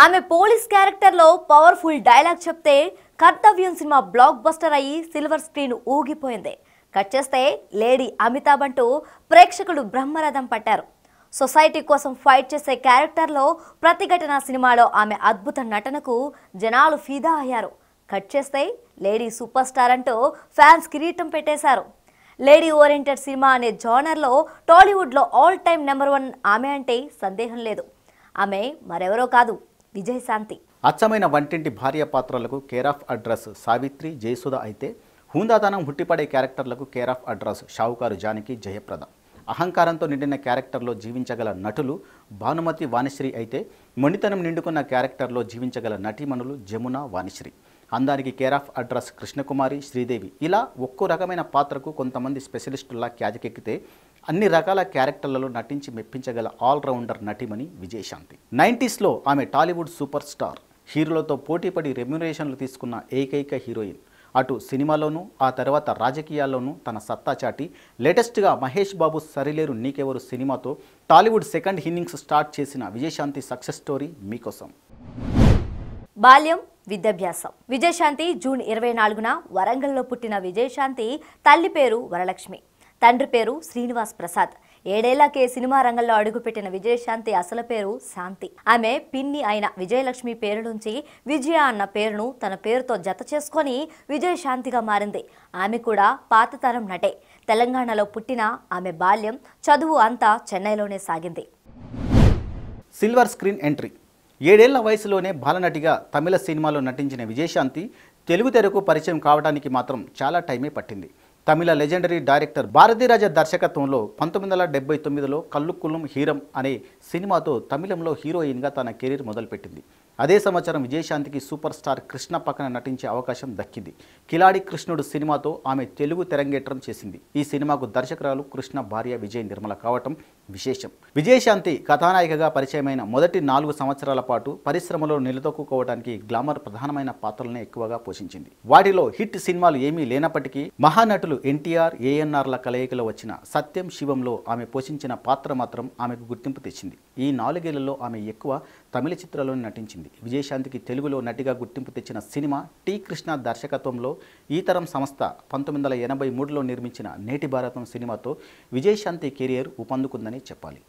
ఆమె పోలీస్ క్యారెక్టర్లో powerful dialogue చెప్తే కర్తవ్యం సినిమా బ్లాక్ బస్టర్ అయ్యి సిల్వర్ స్క్రీన్ ఊగిపోయింది కట్ చేస్తే లేడీ అమితాబ్ అంటూ ప్రేక్షకులు బ్రహ్మరథం పట్టారు సొసైటీ కోసం ఫైట్ చేసే క్యారెక్టర్లో ప్రతిఘటన సినిమాలో ఆమె అద్భుత నటనకు జనాలు ఫిదా అయ్యారు కట్ చేస్తే లేడీ సూపర్ స్టార్ అంటూ ఫ్యాన్స్ కిరీటం పెట్టేశారు లేడీ ఓరియంటెడ్ సినిమా అనే జానర్లో టాలీవుడ్లో ఆల్ టైమ్ నెంబర్ వన్ ఆమె అంటే సందేహం లేదు ఆమె మరెవరో కాదు విజయశాంతి అచ్చమైన వంటింటి భార్య పాత్రలకు care of address Savitri Jayasudha అయితే హుందాతనం హుట్టిపడే క్యారెక్టర్లకు care of address Shavukaru Janaki Jayaprada అహంకారంతో నిండిన క్యారెక్టర్లో జీవించగల నటులు భానుమతి వాణిశ్రీ అయితే మొండితనం నిండుకున్న క్యారెక్టర్లో జీవించగల నటీమణులు జమున వాణిశ్రీ అందానికి care of address Krishnakumari Sridevi ఇలా ఒక్కో రకమైన పాత్రకు కొంతమంది స్పెషలిస్టులా క్యాజకెక్కితే అన్ని రకాల క్యారెక్టర్లలో నటించి మెప్పించగల ఆల్రౌండర్ నటిమణి విజయశాంతి నైంటీస్లో ఆమె టాలీవుడ్ సూపర్ స్టార్ హీరోలతో పోటీపడి రెమ్యునరేషన్లు తీసుకున్న ఏకైక హీరోయిన్ అటు సినిమాలోనూ ఆ తర్వాత రాజకీయాల్లోనూ తన సత్తా చాటి లేటెస్ట్గా మహేష్ బాబు సరిలేరు నీకెవరు సినిమాతో టాలీవుడ్ సెకండ్ ఇన్నింగ్స్ స్టార్ట్ చేసిన విజయశాంతి సక్సెస్ స్టోరీ మీకోసం బాల్యం విద్యాభ్యాసం విజయశాంతి జూన్ ఇరవై నాలుగున వరంగల్లో పుట్టిన విజయశాంతి తల్లి పేరు వరలక్ష్మి తండ్రి పేరు శ్రీనివాస్ ప్రసాద్ ఏడేళ్లకే సినిమా రంగంలో అడుగుపెట్టిన విజయశాంతి అసలు పేరు శాంతి ఆమె పిన్ని అయిన విజయలక్ష్మి పేరు నుంచి విజయ అన్న పేరును తన పేరుతో జత చేసుకొని విజయశాంతిగా మారింది ఆమె కూడా పాతతరం నటే తెలంగాణలో పుట్టిన ఆమె బాల్యం చదువు అంతా చెన్నైలోనే సాగింది సిల్వర్ స్క్రీన్ ఎంట్రీ ఏడేళ్ల వయసులోనే బాలనటిగా తమిళ సినిమాలో నటించిన విజయశాంతి తెలుగు తెరకు పరిచయం కావడానికి మాత్రం చాలా టైమే పట్టింది తమిళ లెజెండరీ డైరెక్టర్ భారతీరాజ దర్శకత్వంలో పంతొమ్మిది వందల డెబ్బై తొమ్మిదిలో కల్లుకుల్లం హీరం అనే సినిమాతో తమిళంలో హీరోయిన్గా తన కెరీర్ మొదలుపెట్టింది అదే సంవత్సరం విజయశాంతికి సూపర్ స్టార్ కృష్ణ పక్కన నటించే అవకాశం దక్కింది కిలాడి కృష్ణుడు సినిమాతో ఆమె తెలుగు తెరంగేట్రం చేసింది ఈ సినిమాకు దర్శకురాలు కృష్ణ భార్య విజయ్ నిర్మల కావటం విశేషం విజయశాంతి కథానాయికగా పరిచయమైన మొదటి నాలుగు సంవత్సరాల పాటు పరిశ్రమలో నిలదొక్కుకోవడానికి గ్లామర్ ప్రధానమైన పాత్రలనే ఎక్కువగా పోషించింది వాటిలో హిట్ సినిమాలు ఏమీ లేనప్పటికీ మహానటులు ఎన్టీఆర్ ఏఎన్ఆర్ల కలయికలో వచ్చిన సత్యం శివంలో ఆమె పోషించిన పాత్ర మాత్రం ఆమెకు గుర్తింపు తెచ్చింది ఈ నాలుగేళ్లలో ఆమె ఎక్కువ తమిళ చిత్రాల్లోనే నటించింది విజయశాంతికి తెలుగులో నటిగా గుర్తింపు తెచ్చిన సినిమా టి కృష్ణ దర్శకత్వంలో ఈ తరం సంస్థ పంతొమ్మిది వందల ఎనభై మూడులో నిర్మించిన నేటి భారతం సినిమాతో విజయశాంతి కెరియర్ ఊపందుకుందని చెప్పాలి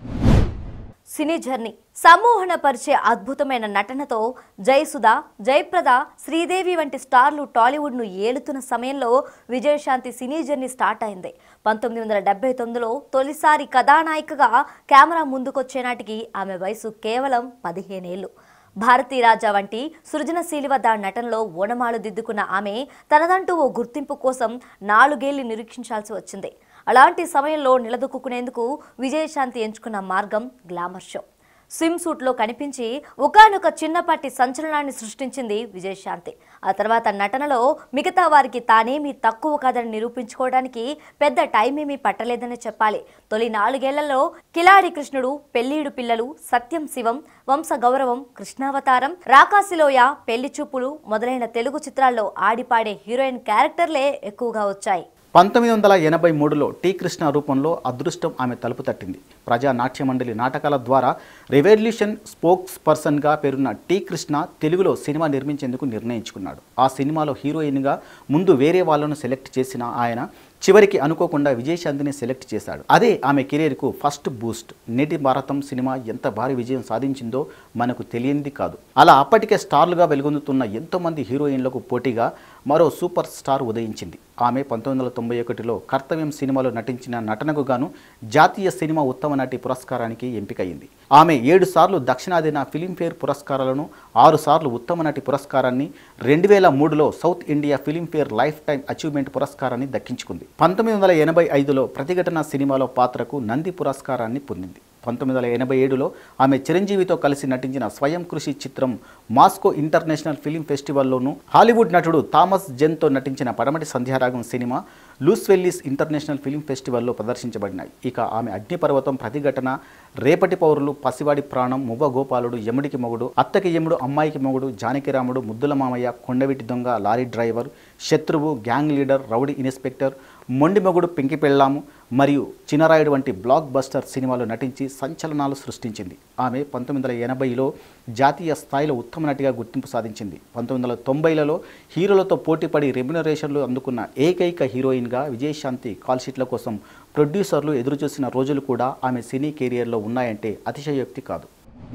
సినీ జర్నీ సమ్మోహనపరిచే అద్భుతమైన నటనతో జయసుధ జయప్రద శ్రీదేవి వంటి స్టార్లు టాలీవుడ్ను ఏలుతున్న సమయంలో విజయశాంతి సినీ జర్నీ స్టార్ట్ అయింది పంతొమ్మిది వందల డెబ్బై తొమ్మిదిలో తొలిసారి కథానాయికగా కెమెరా ముందుకొచ్చే నాటికి ఆమె వయసు కేవలం పదిహేనేళ్లు భారతీ రాజా వంటి సృజనశీలి వద్ద నటనలో ఓనమాలు దిద్దుకున్న ఆమె తనదంటూ ఓ గుర్తింపు కోసం నాలుగేళ్లు నిరీక్షించాల్సి వచ్చింది అలాంటి సమయంలో నిలదొక్కునేందుకు విజయశాంతి ఎంచుకున్న మార్గం గ్లామర్ షో స్విమ్ సూట్లో కనిపించి ఒకానొక చిన్నపాటి సంచలనాన్ని సృష్టించింది విజయశాంతి ఆ తర్వాత నటనలో మిగతా వారికి తానేమీ తక్కువ కాదని నిరూపించుకోవడానికి పెద్ద టైం ఏమీ పట్టలేదని చెప్పాలి తొలి నాలుగేళ్లలో కిలాడి కృష్ణుడు పెళ్ళీడు పిల్లలు సత్యం శివం వంశ గౌరవం కృష్ణావతారం రాకాసిలోయ పెళ్లి చూపులు మొదలైన తెలుగు చిత్రాల్లో ఆడిపాడే హీరోయిన్ క్యారెక్టర్లే ఎక్కువగా వచ్చాయి పంతొమ్మిది వందల ఎనభై మూడులో టి కృష్ణ రూపంలో అదృష్టం ఆమె తలుపు తట్టింది ప్రజా నాట్య మండలి నాటకాల ద్వారా రెవల్యూషన్ స్పోక్స్ పర్సన్గా పేరున్న టి కృష్ణ తెలుగులో సినిమా నిర్మించేందుకు నిర్ణయించుకున్నాడు ఆ సినిమాలో హీరోయిన్గా ముందు వేరే వాళ్ళను సెలెక్ట్ చేసిన ఆయన చివరికి అనుకోకుండా విజయశాంతిని సెలెక్ట్ చేశాడు అదే ఆమె కెరీర్కు ఫస్ట్ బూస్ట్ నేటి భారతం సినిమా ఎంత భారీ విజయం సాధించిందో మనకు తెలియంది కాదు అలా అప్పటికే స్టార్లుగా వెలుగొందుతున్న ఎంతోమంది హీరోయిన్లకు పోటీగా మరో సూపర్ స్టార్ ఉదయించింది ఆమె పంతొమ్మిది వందల తొంభై ఒకటిలో కర్తవ్యం సినిమాలో నటించిన నటనకు గాను జాతీయ సినిమా ఉత్తమ నటి పురస్కారానికి ఎంపికయింది ఆమె ఏడు సార్లు దక్షిణాదిన ఫిలింఫేర్ పురస్కారాలను ఆరు సార్లు ఉత్తమ నటి పురస్కారాన్ని రెండు వేల మూడులో South India Filmfare lifetime achievement పురస్కారాన్ని దక్కించుకుంది పంతొమ్మిది వందల ఎనభై ఐదులో ప్రతిఘటన సినిమాలో పాత్రకు నంది పురస్కారాన్ని పొందింది పంతొమ్మిది వందల ఎనభై ఏడులో ఆమె చిరంజీవితో కలిసి నటించిన స్వయం కృషి చిత్రం మాస్కో ఇంటర్నేషనల్ ఫిలిం ఫెస్టివల్లోనూ హాలీవుడ్ నటుడు థామస్ జెన్తో నటించిన పడమటి సంధ్యారాగం సినిమా లూస్వెల్లిస్ ఇంటర్నేషనల్ ఫిలిం ఫెస్టివల్లో ప్రదర్శించబడినాయి ఇక ఆమె అగ్నిపర్వతం ప్రతిఘటన రేపటి పౌరులు పసివాడి ప్రాణం మువ్వ గోపాలుడు యముడికి మొగుడు అత్తకి యముడు అమ్మాయికి మొగుడు జానకిరాముడు ముద్దుల Mamayya Kondaveeti Donga lorry driver Shatruvu gang leader rowdy inspector Mondi Mogudu పెంకి పెళ్ళాము మరియు చినరాయుడు వంటి బ్లాక్ బస్టర్ సినిమాలో నటించి సంచలనాలు సృష్టించింది ఆమె పంతొమ్మిది వందల ఎనభైలో జాతీయ స్థాయిలో ఉత్తమ నటిగా గుర్తింపు సాధించింది పంతొమ్మిది వందల తొంభైలలో హీరోలతో పోటీపడి రెమ్యునరేషన్లు అందుకున్న ఏకైక హీరోయిన్గా విజయశాంతి కాల్షీట్ల కోసం ప్రొడ్యూసర్లు ఎదురుచూసిన రోజులు కూడా ఆమె సినీ కెరియర్లో ఉన్నాయంటే అతిశయోక్తి కాదు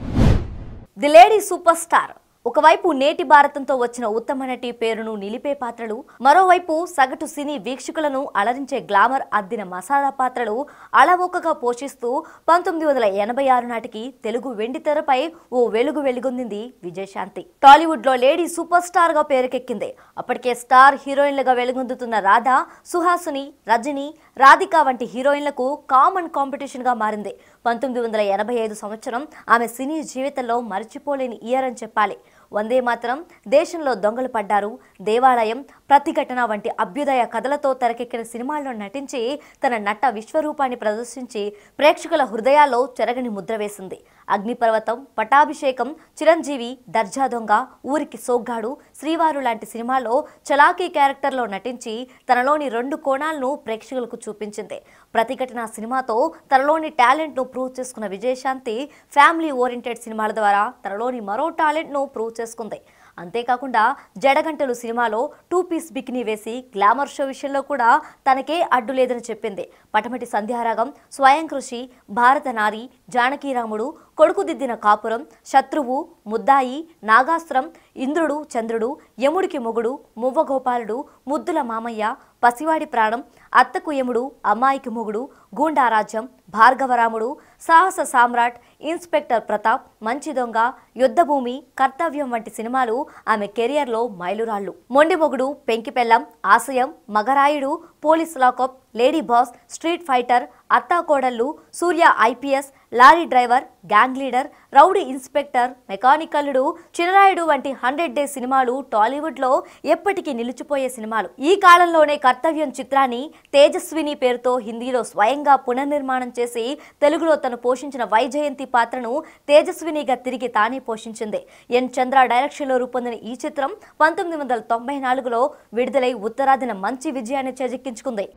ది లేడీ సూపర్ స్టార్ ఒకవైపు నేటి భారతంతో వచ్చిన ఉత్తమ నటి పేరును నిలిపే పాత్రలు మరోవైపు సగటు సినీ వీక్షకులను అలరించే గ్లామర్ అద్దిన మసాలా పాత్రలు అలవోకగా పోషిస్తూ పంతొమ్మిది వందల ఎనభై ఆరు నాటికి తెలుగు వెండి తెరపై ఓ వెలుగు వెలుగొందింది విజయశాంతి టాలీవుడ్ లో లేడీ సూపర్ స్టార్ గా పేరుకెక్కింది అప్పటికే స్టార్ హీరోయిన్లుగా వెలుగొందుతున్న రాధ సుహాసిని రజని రాధిక వంటి హీరోయిన్లకు కామన్ కాంపిటీషన్ గా మారింది పంతొమ్మిది వందల ఎనభై ఐదు సంవత్సరం ఆమె సినీ జీవితంలో మర్చిపోలేని ఇయర్ అని చెప్పాలి వందే మాత్రం దేశంలో దొంగలు పడ్డారు దేవాలయం ప్రతిఘటన వంటి అభ్యుదయ కథలతో తెరకెక్కిన సినిమాల్లో నటించి తన నట విశ్వరూపాన్ని ప్రదర్శించి ప్రేక్షకుల హృదయాల్లో చెరగని ముద్ర వేసింది అగ్నిపర్వతం పటాభిషేకం చిరంజీవి దర్జా దొంగ ఊరికి సోగ్గాడు శ్రీవారు లాంటి సినిమాలో చలాకీ క్యారెక్టర్లో నటించి తనలోని రెండు కోణాలను ప్రేక్షకులకు చూపించింది ప్రతిఘటన సినిమాతో తనలోని టాలెంట్ను ప్రూవ్ చేసుకున్న విజయశాంతి ఫ్యామిలీ ఓరియంటెడ్ సినిమాల ద్వారా తనలోని మరో టాలెంట్ను ప్రూవ్ చేసుకుంది అంతేకాకుండా జడగంటలు సినిమాలో టూ పీస్ బికినీ వేసి గ్లామర్ షో విషయంలో కూడా తనకే అడ్డు లేదని చెప్పింది పటమటి సంధ్యారాగం స్వయం కృషి భారత నారి జానకీరాముడు కొడుకు దిద్దిన కాపురం శత్రువు ముద్దాయి నాగాస్త్రం ఇంద్రుడు చంద్రుడు యముడికి మొగుడు మువ్వగోపాలుడు ముద్దుల మామయ్య పసివాడి ప్రాణం అత్తకు యముడు అమ్మాయికి మొగుడు గూండారాజ్యం భార్గవరాముడు సాహస సామ్రాట్ ఇన్స్పెక్టర్ ప్రతాప్ మంచి దొంగ యుద్ధభూమి కర్తవ్యం వంటి సినిమాలు ఆమె కెరియర్లో మైలురాళ్లు మొండి Mogudu Penkipellam Ashayam Magaraayudu police lockup lady boss street fighter Attakodallu Surya IPS lorry driver gang leader rowdy inspector మెకానికల్లుడు చినరాయుడు వంటి హండ్రెడ్ డే సినిమాలు టాలీవుడ్ లో ఎప్పటికీ నిలిచిపోయే సినిమాలు ఈ కాలంలోనే కర్తవ్యం చిత్రాన్ని తేజస్విని పేరుతో హిందీలో స్వయంగా పునర్నిర్మాణం చేసి తెలుగులో తను పోషించిన వైజయంతి పాత్రను తేజస్వినిగా తిరిగి తానే పోషించింది ఎన్ చంద్ర డైరెక్షన్లో రూపొందిన ఈ చిత్రం పంతొమ్మిది వందల తొంభై నాలుగులో విడుదలై ఉత్తరాదిన మంచి విజయాన్ని చేజిక్కించుకుంది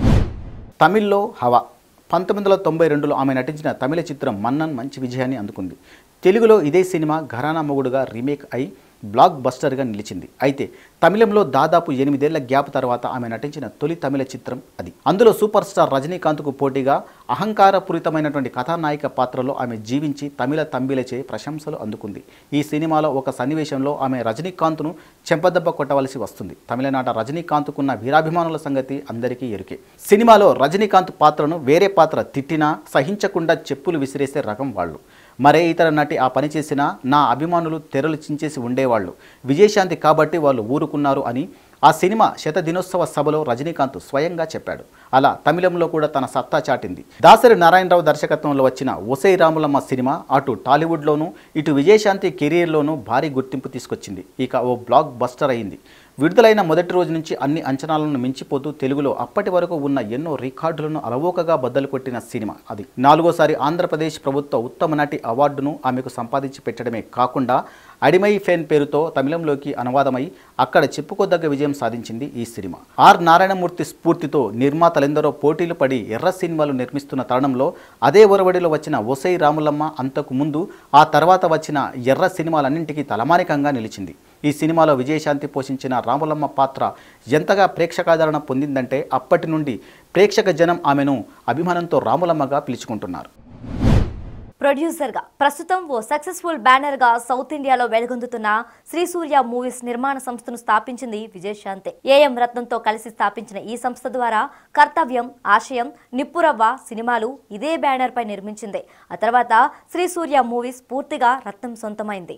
తమిళ్లో హవా పంతొమ్మిది వందల తొంభై రెండులో ఆమె నటించిన తమిళ చిత్రం మన్నన్ మంచి విజయాన్ని అందుకుంది తెలుగులో ఇదే సినిమా ఘరానా మొగుడుగా రీమేక్ అయి బ్లాక్ బస్టర్గా నిలిచింది అయితే తమిళంలో దాదాపు ఎనిమిదేళ్ల గ్యాప్ తర్వాత ఆమె నటించిన తొలి తమిళ చిత్రం అది అందులో సూపర్ స్టార్ రజనీకాంత్కు పోటీగా అహంకారపూరితమైనటువంటి కథానాయిక పాత్రలో ఆమె జీవించి తమిళ తంబిలచే ప్రశంసలు అందుకుంది ఈ సినిమాలో ఒక సన్నివేశంలో ఆమె రజనీకాంత్ను చెంపదెబ్బ కొట్టవలసి వస్తుంది తమిళనాట రజనీకాంత్కున్న వీరాభిమానుల సంగతి అందరికీ ఎరుకే సినిమాలో రజనీకాంత్ పాత్రను వేరే పాత్ర తిట్టినా సహించకుండా చెప్పులు విసిరేసే రకం వాళ్ళు మరే ఇతర నటి ఆ పని చేసినా నా అభిమానులు తెరలు చించేసి ఉండేవాళ్ళు విజయశాంతి కాబట్టి వాళ్ళు ఊరుకున్నారు అని ఆ సినిమా శత దినోత్సవ సభలో రజనీకాంత్ స్వయంగా చెప్పాడు అలా తమిళంలో కూడా తన సత్తా చాటింది దాసరి నారాయణరావు దర్శకత్వంలో వచ్చిన ఒసై రాములమ్మ సినిమా అటు టాలీవుడ్లోనూ ఇటు విజయశాంతి కెరీర్లోనూ భారీ గుర్తింపు తీసుకొచ్చింది ఇక ఓ బ్లాక్ బస్టర్ అయింది విడుదలైన మొదటి రోజు నుంచి అన్ని అంచనాలను మించిపోతూ తెలుగులో అప్పటి వరకు ఉన్న ఎన్నో రికార్డులను అలవోకగా బద్దలు కొట్టిన సినిమా అది నాలుగోసారి ఆంధ్రప్రదేశ్ ప్రభుత్వ ఉత్తమ నటి అవార్డును ఆమెకు సంపాదించి పెట్టడమే కాకుండా అడిమై ఫేన్ పేరుతో తమిళంలోకి అనువాదమై అక్కడ చెప్పుకోదగ్గ విజయం సాధించింది ఈ సినిమా ఆర్ నారాయణమూర్తి స్ఫూర్తితో నిర్మాతలెందరో పోటీలు పడి ఎర్ర సినిమాలు నిర్మిస్తున్న తరుణంలో అదే ఒరవడిలో వచ్చిన ఒసై రాములమ్మ అంతకు ముందు ఆ తర్వాత వచ్చిన ఎర్ర సినిమాలన్నింటికీ తలమానికంగా నిలిచింది ఈ సినిమాలో విజయశాంతి పోషించిన రాములమ్మ పాత్ర ఎంతగా ప్రేక్షకాదరణ పొందిందంటే అప్పటి నుండి ప్రేక్షక జనం ఆమెను అభిమానంతో రాములమ్మగా పిలుచుకుంటున్నారు ప్రొడ్యూసర్గా ప్రస్తుతం ఓ సక్సెస్ఫుల్ బ్యానర్గా సౌత్ ఇండియాలో వెలుగొందుతున్న శ్రీ సూర్య మూవీస్ నిర్మాణ సంస్థను స్థాపించింది విజయశాంతి ఏఎం రత్నంతో కలిసి స్థాపించిన ఈ సంస్థ ద్వారా కర్తవ్యం ఆశయం నిప్పురవ్వ సినిమాలు ఇదే బ్యానర్ పై నిర్మించింది ఆ తర్వాత శ్రీ సూర్య మూవీస్ పూర్తిగా రత్నం సొంతమైంది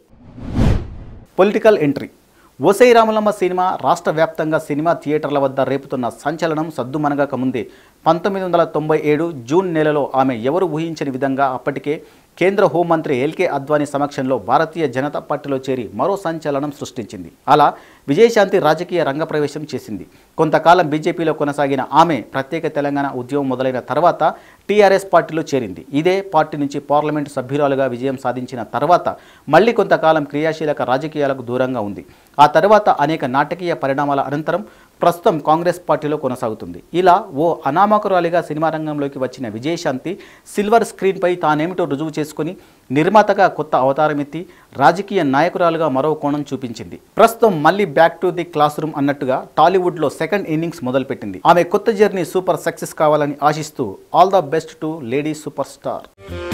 political entry Osey Ramulamma cinema రాష్ట్ర వ్యాప్తంగా సినిమా థియేటర్ల వద్ద రేపుతున్న సంచలనం సద్దుమనగక ముందే పంతొమ్మిది వందల తొంభై ఏడు జూన్ నెలలో ఆమె ఎవరు ఊహించని విధంగా అప్పటికే కేంద్ర హోంమంత్రి ఎల్కే అద్వానీ సమక్షంలో భారతీయ జనతా పార్టీలో చేరి మరో సంచలనం సృష్టించింది అలా విజయశాంతి రాజకీయ రంగప్రవేశం చేసింది కొంతకాలం బీజేపీలో కొనసాగిన ఆమె ప్రత్యేక తెలంగాణ ఉద్యమం మొదలైన తర్వాత టీఆర్ఎస్ పార్టీలో చేరింది ఇదే పార్టీ నుంచి పార్లమెంటు సభ్యురాలుగా విజయం సాధించిన తర్వాత మళ్ళీ కొంతకాలం క్రియాశీలక రాజకీయాలకు దూరంగా ఉంది ఆ తర్వాత అనేక నాటకీయ పరిణామాల అనంతరం ప్రస్తుతం కాంగ్రెస్ పార్టీలో కొనసాగుతుంది ఇలా ఓ అనామకురాలిగా సినిమా రంగంలోకి వచ్చిన విజయశాంతి సిల్వర్ స్క్రీన్పై తానేమిటో రుజువు చేసుకుని నిర్మాతగా కొత్త అవతారం ఎత్తి రాజకీయ నాయకురాలుగా మరో కోణం చూపించింది ప్రస్తుతం మళ్ళీ back to the classroom అన్నట్టుగా టాలీవుడ్లో సెకండ్ ఇన్నింగ్స్ మొదలుపెట్టింది ఆమె కొత్త జర్నీ సూపర్ సక్సెస్ కావాలని ఆశిస్తూ all the best to lady super star